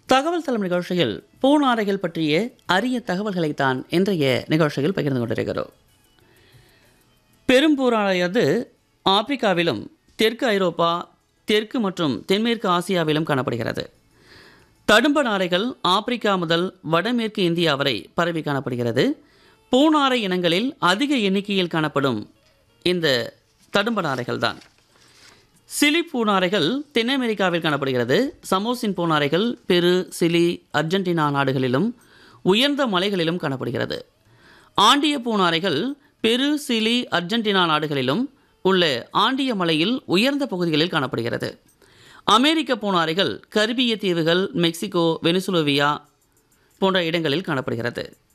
தகவல் தளம் நிகழ்ச்சியில் பூநாரைகள் பற்றிய அரிய தகவல்களைத்தான் இன்றைய நிகழ்ச்சியில் பகிர்ந்து கொண்டிருக்கிறோம் பெரும்பூரானது ஆப்பிரிக்காவிலும் தெற்கு ஐரோப்பா தெற்கு மற்றும் தென்மேற்கு ஆசியாவிலும் காணப்படுகிறது தடும்ப நாரைகள் ஆப்பிரிக்கா முதல் வடமேற்கு இந்தியா வரை பரவி காணப்படுகிறது பூநாரை இனங்களில் அதிக எண்ணிக்கையில் காணப்படும் இந்த தடும்ப நாரைகள் தான் சிலி பூநாரைகள் தென் அமெரிக்காவில் காணப்படுகிறது சமோசின் பூநாரைகள் பெரு சிலி அர்ஜென்டினா நாடுகளிலும் உயர்ந்த மலைகளிலும் காணப்படுகிறது ஆண்டிய பூநாரைகள் பெரு சிலி அர்ஜென்டினா நாடுகளிலும் உள்ள ஆண்டிய மலையில் உயர்ந்த பகுதிகளில் காணப்படுகிறது அமெரிக்க பூநாரைகள் கரிபிய தீவுகள் மெக்சிகோ வெனிசுலோவியா போன்ற இடங்களில் காணப்படுகிறது